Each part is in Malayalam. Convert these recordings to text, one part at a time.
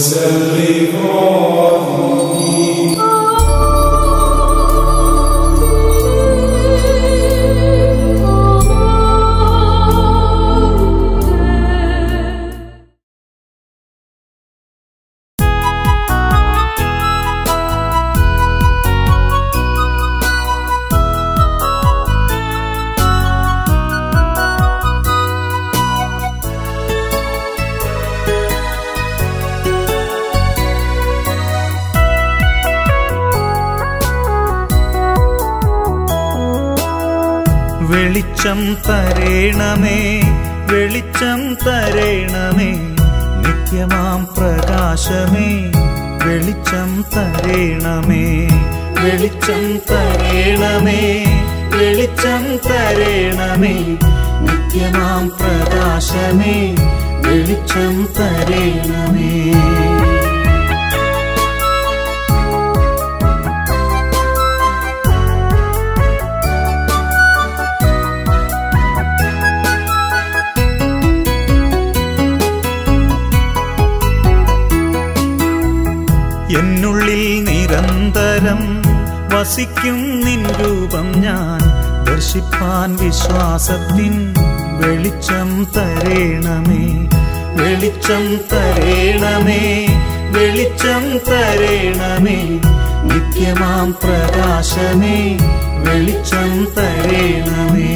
വെളിച്ചം തരേണമേ വെളിച്ചം തരേണമേ നിത്യമാം പ്രകാശമേ വെളിച്ചം തരേണമേ വെളിച്ചം തരേണമേ വെളിച്ചം തരേണമേ നിത്യമാം പ്രകാശമേ വെളിച്ചം തരേണമേ എന്നുള്ളിൽ നിരന്തരം വസിക്കും നിൻ രൂപം ഞാൻ ദർശിപ്പാൻ വിശ്വാസത്തിൻ വെളിച്ചം തരേണമേ വെളിച്ചം തരേണമേ വെളിച്ചം തരേണമേ നിത്യമാം പ്രകാശമേ വെളിച്ചം തരേണമേ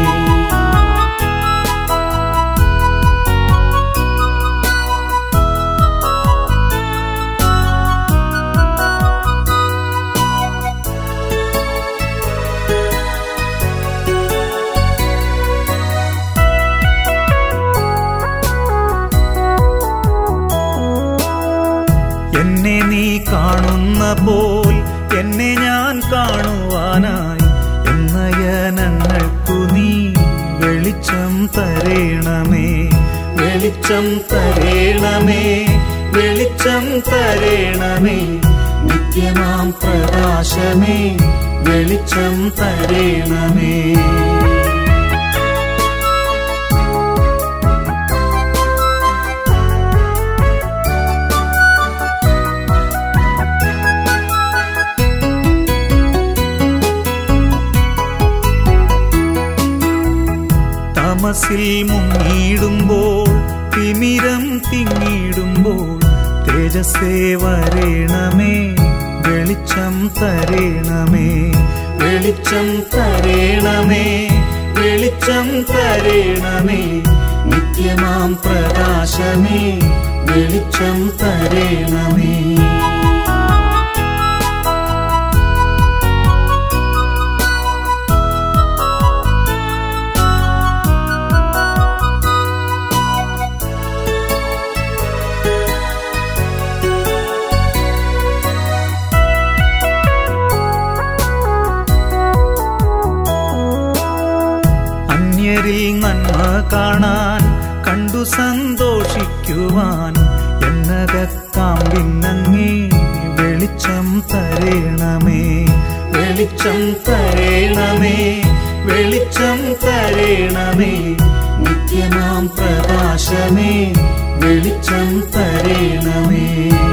എന്നെ നീ കാണുന്ന പോൽ എന്നെ ഞാൻ കാണുവാനായി എന്നയനങ്ങൾക്കു നീ വെളിച്ചം തരേണമേ വെളിച്ചം തരേണമേ വെളിച്ചം തരേണമേ നിത്യമാം പ്രകാശമേ വെളിച്ചം തരേണമേ തമസിൽ മുങ്ങിടുമ്പോൾ തിമിരം തിങ്ങിടുമ്പോൾ തേജസ്സേ വരേണമേ വെളിച്ചം തരേണമേ വെളിച്ചം തരേണമേ വെളിച്ചം തരേണമേ നിത്യമാം പ്രകാശമേ വെളിച്ചം തരേണമേ അന്യരിൽ നന്മ കാണാൻ കണ്ടു സന്തോഷിക്കുവാൻ എന്നകക്കാമ്പിന്നങ്ങേ വെളിച്ചം തരേണമേ വെളിച്ചം തരേണമേ വെളിച്ചം തരേണമേ നിത്യമാം പ്രകാശമേ വെളിച്ചം തരേണമേ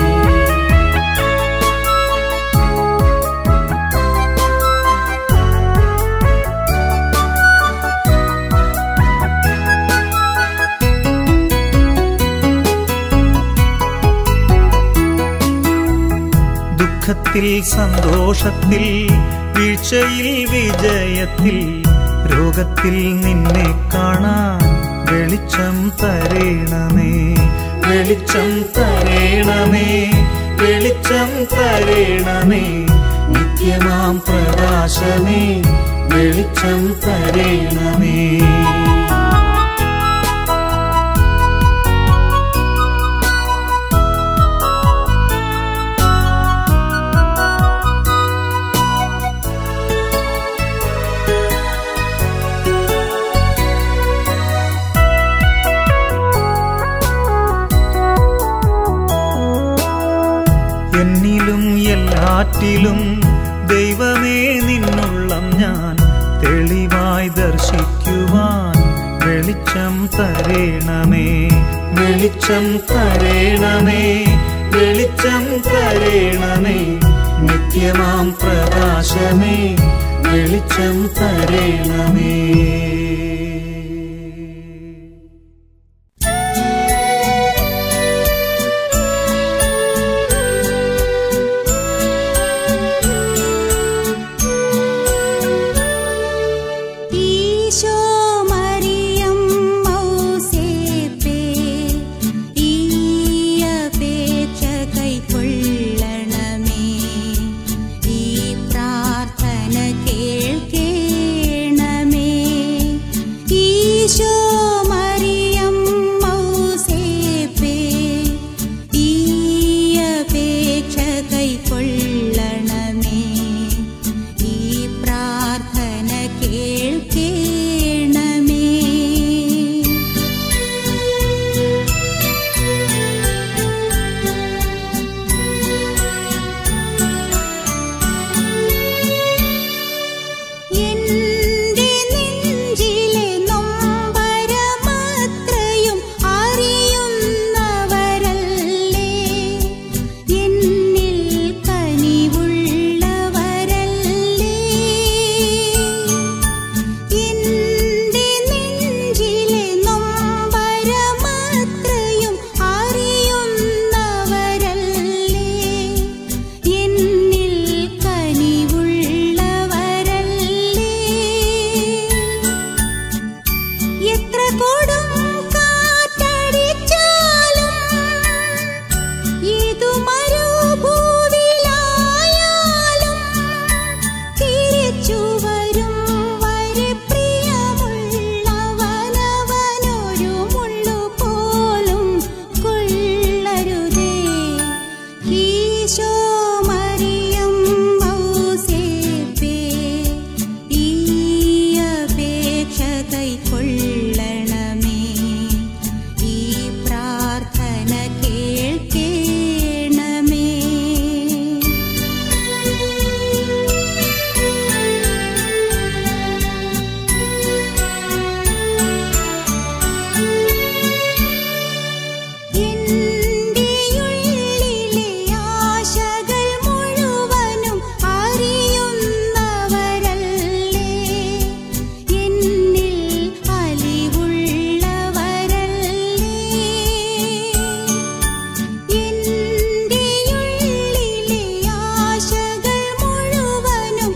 ദുഃഖത്തിൽ സന്തോഷത്തിൽ വീഴ്ചയിൽ വിജയത്തിൽ രോഗത്തിൽ നിന്നെ കാണാൻ വെളിച്ചം തരേണമേ വെളിച്ചം തരേണമേ വെളിച്ചം തരേണമേ നിത്യമാം പ്രകാശമേ വെളിച്ചം തരേണമേ എന്നിലും എല്ലാറ്റിലും ദൈവമേ നിന്നുള്ളം ഞാൻ തെളിവായി ദർശിക്കുവാൻ വെളിച്ചം തരേണമേ വെളിച്ചം തരേണമേ വെളിച്ചം തരേണമേ നിത്യമാം പ്രകാശമേ വെളിച്ചം തരേണമേ ഈശോ മറിയം മൗസേപ്പേ ഈ അപേക്ഷ കൈക്കൊള്ളണമേ ഈ പ്രാർത്ഥന കേൾക്കേണമേ ഈശോ മറിയം മൗസേപ്പേ ഈ അപേക്ഷ കൈക്കൊള്ളണമേ ഈ പ്രാർത്ഥന കേൾക്കേണമേ എന്റെ നെഞ്ചിലെ നൊമ്പരമത്രയും അറിയുന്നവരല്ലേ എന്നിൽ കനിവുള്ളവരല്ലേ എന്റെ നെഞ്ചിലെ നൊമ്പരമത്രയും അറിയുന്നവരല്ലേ എന്നിൽ കനിവുള്ളവരല്ലേ എത്ര കൊടും കാറ്റടിച്ചാലും ഏതു മരുഭൂവിലായാലും തിരിച്ചു വരും വരെ പ്രിയമുള്ളവനവനൊരു മുള്ളു പോലും കൊള്ളരുതേ ഈശോ മറിയം മൗസേപ്പേ ഈ അപേക്ഷ കൈക്കൊള്ളണമേ ഈ പ്രാർത്ഥന കേൾക്കേണമേ എന്റെയുള്ളിലെ ആശകൾ മുഴുവനും അറിയുന്നവരല്ലേ എന്നിൽ അലിവുള്ളവരല്ലേ എന്റെയുള്ളിലെ ആശകൾ മുഴുവനും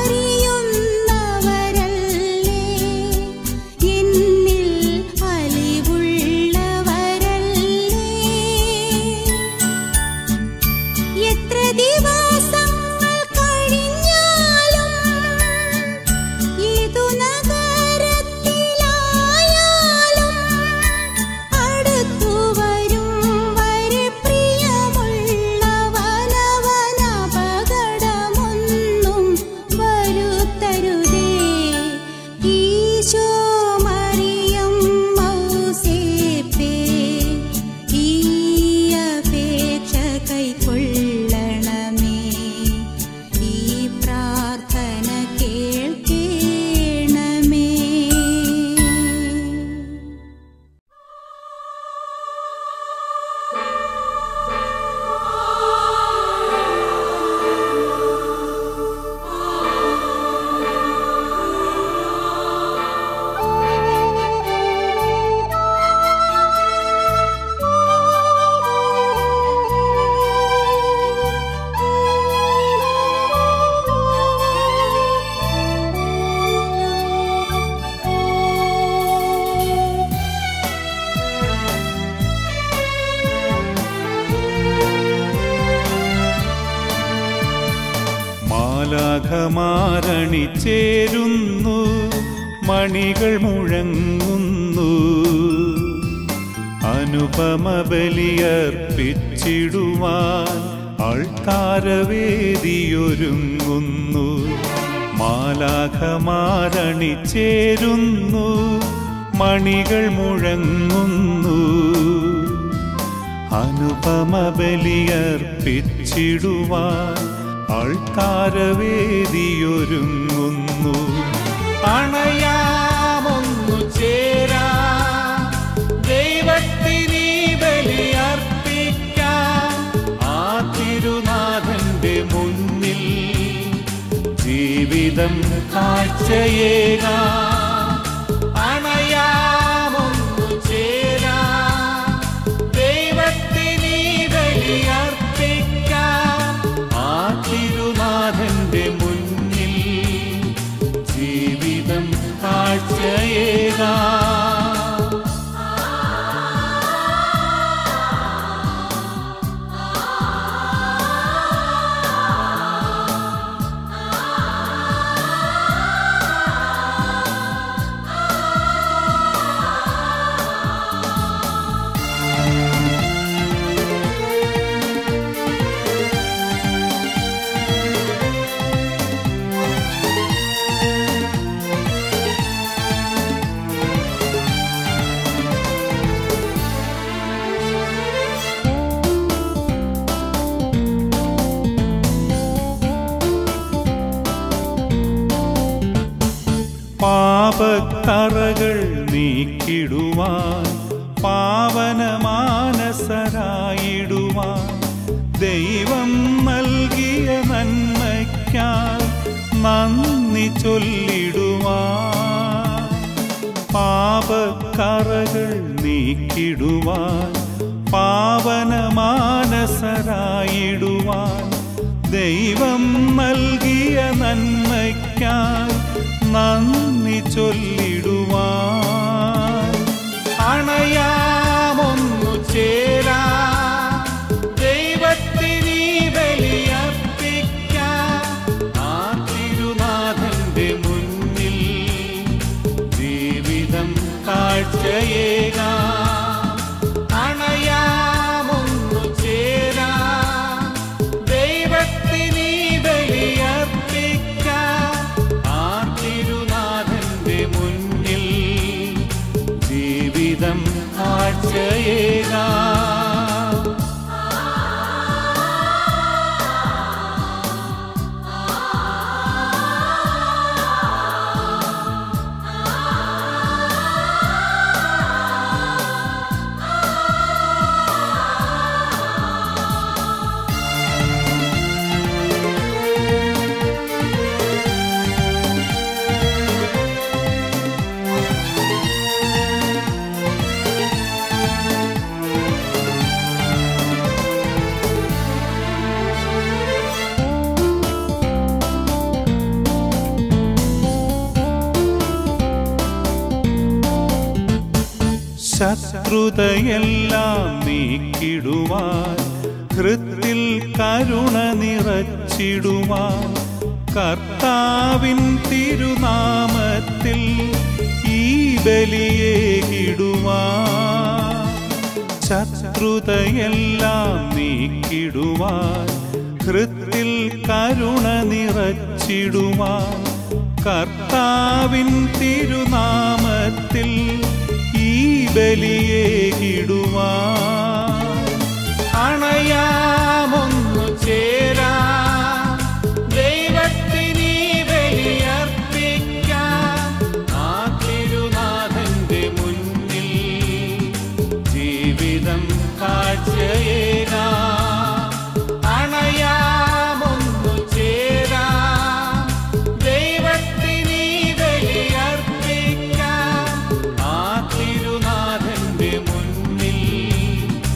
അറിയുന്നവരല്ലേ എന്നിൽ അലിവുള്ളവരല്ലേ എത്ര ദിവസങ്ങൾ കഴിഞ്ഞാലും ഏതു നഗരത്തിലായാലും അടുത്തു വരും വരെ പ്രിയമുള്ളവനവനപകടമൊന്നും വരുത്തരുതേ ഈശോ മറിയം മൗസേപ്പേ ഈ അപേക്ഷ കൈക്കൊള്ളണമേ ഈ പ്രാർത്ഥന കേൾക്കേണമേ മാലാഖമാരണി ചേരുന്നു മണികൾ മുഴങ്ങുന്നു അനുപമ ബലിയർപ്പിച്ചിടുവാൻ അൾത്താരവേദിയൊരുങ്ങുന്നു മാലാഖമാരണി ചേരുന്നു മണികൾ മുഴങ്ങുന്നു അനുപമ ബലിയർപ്പിച്ചിടുവാൻ അൾത്താരവേദിയൊരുങ്ങുന്നു അണയാമൊന്നു ചേരാ ദൈവത്തിനീ ബലിയർപ്പിക്കാം ജീവിതം കാഴ്ചയേകാ അണയാമൊന്നു ചേരാ ദൈവത്തിനീ ബലിയർപ്പിക്കാം ആ തിരുനാഥന്റെ മുന്നിൽ ജീവിതം കാഴ്ചയേകാ പാപക്കറകൾ നീക്കിടുവാൻ പാവനമാനസരായിടുവാൻ ദൈവം നൽകിയ നന്മയ്ക്കായി നന്ദി ചൊല്ലിടുവാൻ പാപക്കറകൾ നീക്കിടുവാൻ പാവനമാനസരായിടുവാൻ ദൈവം നൽകിയ നന്മയ്ക്കായി നന്ദി ചൊല്ലിടുവാൻ അണയാമൊന്നു ചേരാ ദൈവത്തിനീ ബലിയർപ്പിക്കാം ആ തിരുനാഥന്റെ മുന്നിൽ ജീവിതം കാഴ്ചയേകാം അണയാമൊന്നു ചേരാ ദൈവത്തിനീ ബലിയർപ്പിക്കാം ആ തിരുനാഥന്റെ മുന്നിൽ ജീവിതം കാഴ്ചയേകാം ശത്രുതയെല്ലാം നീക്കിടുവാൻ ഹൃത്തിൽ കരുണ നിറച്ചിടുവാൻ കർത്താവിൻ തിരുനാമത്തിൽ ഈ ബലിയേകിടുവാൻ ശത്രുതയെല്ലാം നീക്കിടുവാൻ ഹൃത്തിൽ കരുണ നിറച്ചിടുവാൻ കർത്താവിൻ തിരുനാമത്തിൽ ഈ ബലിയേകിടുവാൻ അണയാമൊന്നു ചേരാ ദൈവത്തിനീ ബലിയർപ്പിക്കാം ആ തിരുനാഥന്റെ മുന്നിൽ ജീവിതം കാഴ്ചയേകാം അണയാമൊന്നു ചേരാ ദൈവത്തിനീ ബലിയർപ്പിക്കാം ആ തിരുനാഥന്റെ മുന്നിൽ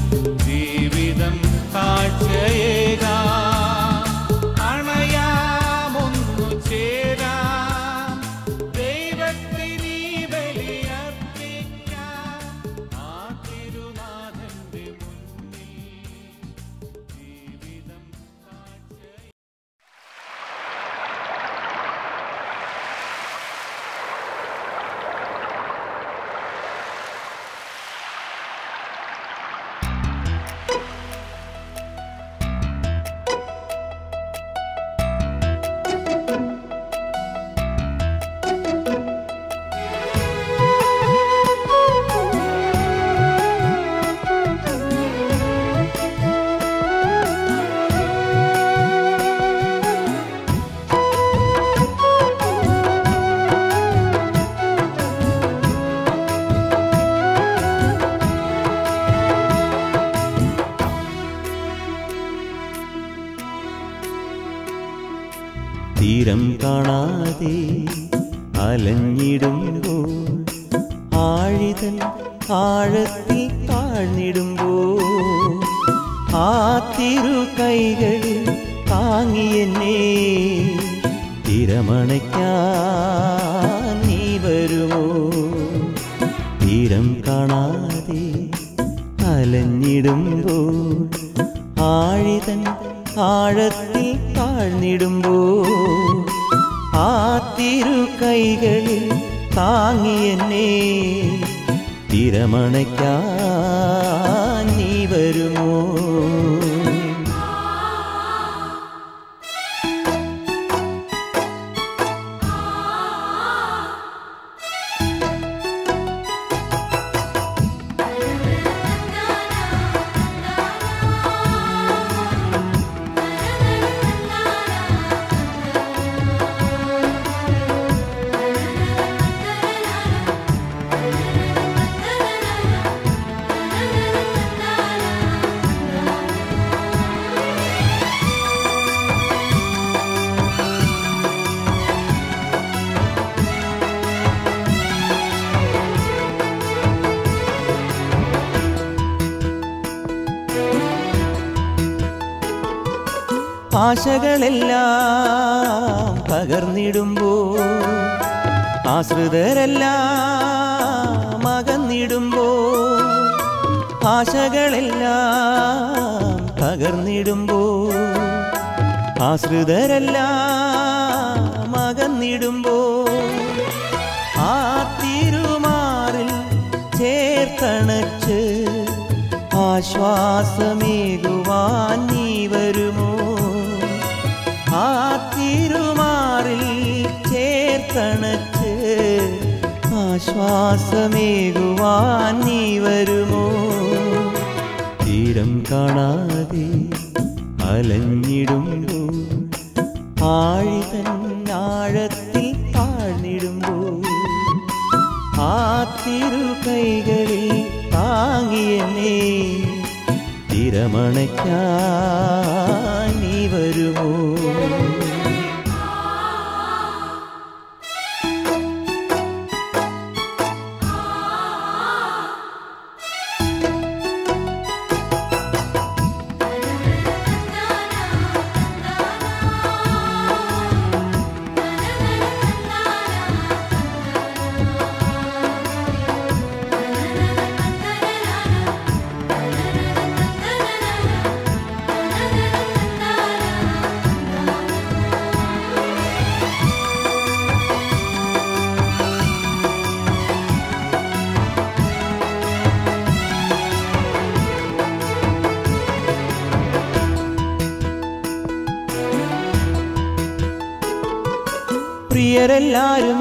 തീരം കാണാതെ അലഞ്ഞിടുമ്പോൾ ആഴിതൻ ആഴത്തിൽ താഴ്ന്നിടുമ്പോൾ ആ തിരു കൈകളിൽ താങ്ങിയെന്നെ തിരമണയ്ക്കാൻ നീ വരുമോ തീരം കാണാതെ അലഞ്ഞിടുമ്പോൾ ആഴിതൻ ആഴത്തിൽ താഴ്ന്നിടുമ്പോൾ ആ തിരു കൈകളിൽ താങ്ങിയെന്നെ തിരമണയ്ക്കാൻ നീ വരുമോ ആശകളെല്ലാം പകർന്നിടുമ്പോൾ ആശ്രിതരെല്ലാം അകന്നിടുമ്പോൾ ആശകളെല്ലാം പകർന്നിടുമ്പോൾ ആശ്രിതരെല്ലാം അകന്നിടുമ്പോൾ ആ തിരുമാറിൽ ചേർത്തണച്ച് ആശ്വാസമേകുവാൻ നീ വരുമോ ആ തിരുമാറിൽ ചേർത്തണച്ച് ആശ്വാസമേകുവാൻ നീ വരുമോ തീരം കാണാതെ അലഞ്ഞിടുമ്പോൾ ആഴിതൻ ആഴത്തിൽ താഴ്ന്നിടുമ്പോൾ ആ തിരു കൈകളിൽ താങ്ങിയെന്നെ തിരമണയ്ക്കാൻ നീ വരുമോ പ്രിയരെല്ലാരും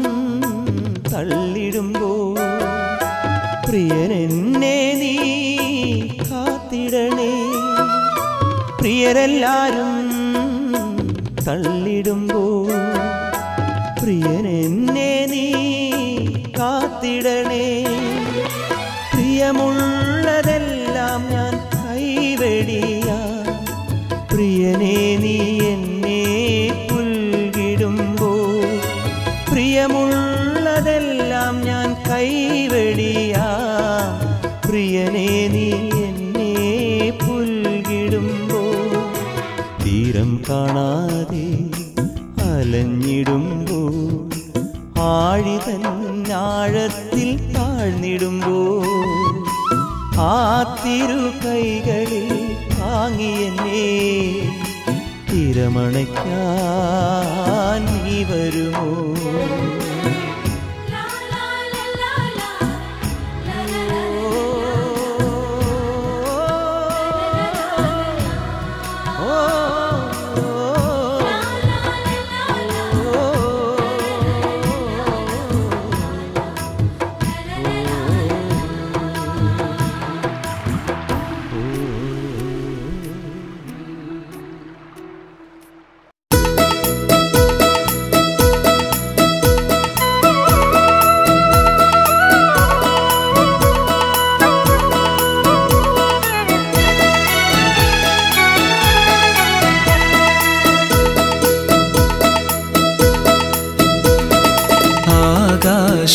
തള്ളിടുമ്പോൾ പ്രിയനെന്നെ നീ കാത്തിടണേ പ്രിയരെല്ലാരും തള്ളിടുമ്പോൾ പ്രിയനെന്നെ നീ കാത്തിടണേ പ്രിയമുള്ളതെല്ലാം ഞാൻ കൈവെടിയാ പ്രിയനെ നീ എന്നെ പുൽകിടുമ്പോൾ പ്രിയമുള്ളതെല്ലാം ഞാൻ കൈവെടിയാ പ്രിയനെ നീ എന്നെ പുൽകിടുമ്പോൾ തീരം കാണാതെ അലഞ്ഞിടുമ്പോൾ ആഴിതൻ ആഴത്തിൽ താഴ്ന്നിടുമ്പോൾ ആ തിരു കൈകളിൽ താങ്ങിയെന്നെ തിരമണയ്ക്കാൻ നീ വരുമോ ും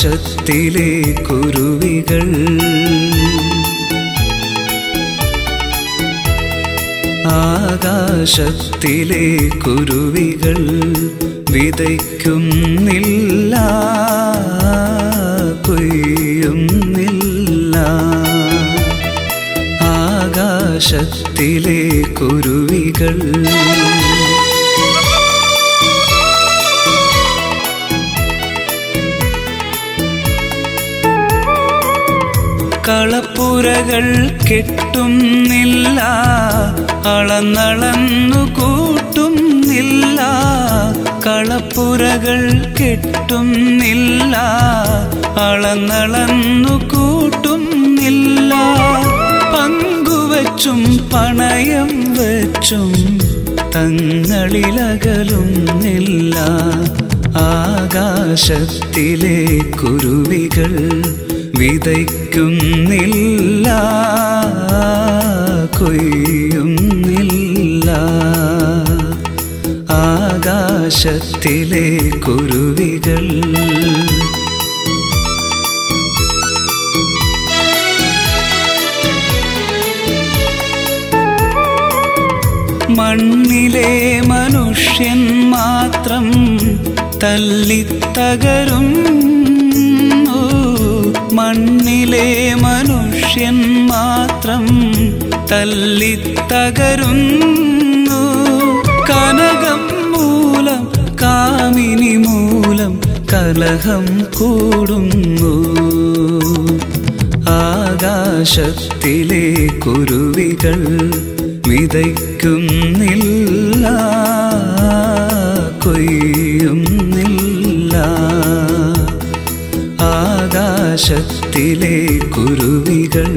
ആകാശത്തിലെ കുരുവികൾ ആകാശത്തിലെ കുരുവികൾ വിതയ്ക്കുന്നില്ല കൊയ്യുന്നില്ല ആകാശത്തിലെ കുരുവികൾ കളപ്പുരകൾ കെട്ടുന്നില്ല അളന്നളന്നു കൂട്ടുന്നില്ല കളപ്പുരകൾ കെട്ടുന്നില്ല അളന്നളന്നു കൂട്ടുന്നില്ല പങ്കുവച്ചും പണയം വെച്ചും തങ്ങളിലകലുന്നില്ല ആകാശത്തിലെ കുരുവികൾ വിതയ്ക്കുന്നില്ല കൊയ്യുന്നില്ല ആകാശത്തിലെ കുരുവികൾ മണ്ണിലെ മനുഷ്യൻ മാത്രം തല്ലിത്തകരും മണ്ണിലെ മനുഷ്യൻ മാത്രം തല്ലിത്തകരുന്നു കനകം മൂലം കാമിനി മൂലം കലഹം കൂടുന്നു ആകാശത്തിലെ കുരുവികൾ വിതയ്ക്കുന്നില്ല കൊയ്യുന്നില്ല ആകാശത്തിലെ കുരുവികൾ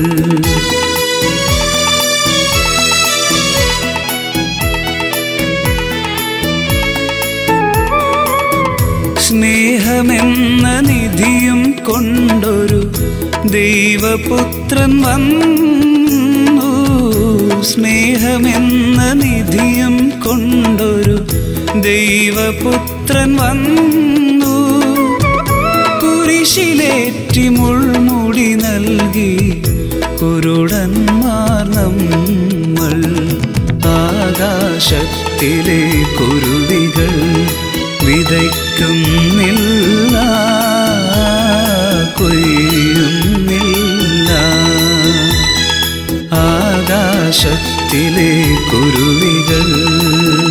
സ്നേഹമെന്ന നിധിയും കൊണ്ടൊരു ദൈവപുത്രൻ വന്നു സ്നേഹമെന്ന നിധിയും കൊണ്ടൊരു ദൈവപുത്രൻ വന്നു കുരിശിലേറ്റി മുൾമുടി നൽകി കുരുടന്മാർ നമ്മൾ ആകാശത്തിലെ കുരുവികൾ വിതയ്ക്കുന്നില്ല കൊയ്യുന്നില്ല ആകാശത്തിലെ കുരുവികൾ